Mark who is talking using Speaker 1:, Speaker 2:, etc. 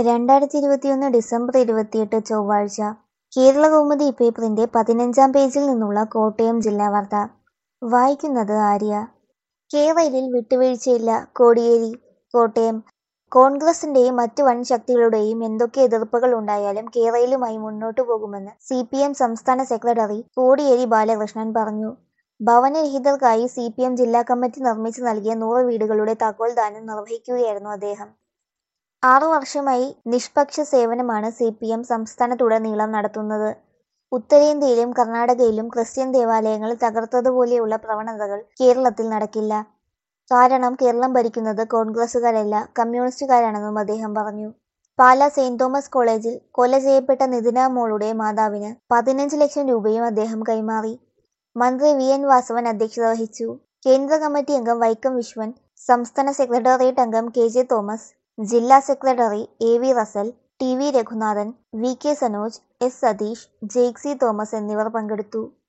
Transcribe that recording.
Speaker 1: രണ്ടായിരത്തി ഇരുപത്തിയൊന്ന് ഡിസംബർ ഇരുപത്തിയെട്ട് ചൊവ്വാഴ്ച കേരളകൗമുദി പേപ്പറിന്റെ പതിനഞ്ചാം പേജിൽ നിന്നുള്ള കോട്ടയം ജില്ലാ വാർത്ത വായിക്കുന്നത് ആര്യ കേരളയിൽ വിട്ടുവീഴ്ചയില്ല കോടിയേരി കോട്ടയം കോൺഗ്രസിന്റെയും മറ്റ് വൻ ശക്തികളുടെയും എന്തൊക്കെ എതിർപ്പുകൾ ഉണ്ടായാലും കേരളയിലുമായി മുന്നോട്ടു പോകുമെന്ന് സി പി എം സംസ്ഥാന സെക്രട്ടറി കോടിയേരി ബാലകൃഷ്ണൻ പറഞ്ഞു ഭവനരഹിതർക്കായി സി പി എം ജില്ലാ കമ്മിറ്റി നിർമ്മിച്ചു നൽകിയ നൂറ് വീടുകളുടെ താക്കോൽദാനം നിർവഹിക്കുകയായിരുന്നു അദ്ദേഹം ആറു വർഷമായി നിഷ്പക്ഷ സേവനമാണ് സി പി എം സംസ്ഥാനത്തുടനീളം നടത്തുന്നത് ഉത്തരേന്ത്യയിലും കർണാടകയിലും ക്രിസ്ത്യൻ ദേവാലയങ്ങൾ തകർത്തതുപോലെയുള്ള പ്രവണതകൾ കേരളത്തിൽ നടക്കില്ല കാരണം കേരളം ഭരിക്കുന്നത് കോൺഗ്രസുകാരല്ല കമ്മ്യൂണിസ്റ്റുകാരാണെന്നും അദ്ദേഹം പറഞ്ഞു പാലാ സെയിന്റ് തോമസ് കോളേജിൽ കൊല ചെയ്യപ്പെട്ട നിതിന മോളുടെ മാതാവിന് പതിനഞ്ച് ലക്ഷം രൂപയും അദ്ദേഹം കൈമാറി മന്ത്രി വി എൻ വാസവൻ അധ്യക്ഷത വഹിച്ചു കേന്ദ്ര കമ്മിറ്റി അംഗം വൈക്കം വിശ്വൻ സംസ്ഥാന സെക്രട്ടേറിയറ്റ് അംഗം കെ ജെ തോമസ് ജില്ലാ secretary A V Russel T V Reghunathan V K Sanoj S Satheesh Jaixy Thomas എന്നിവർ പങ്കെടുത്തു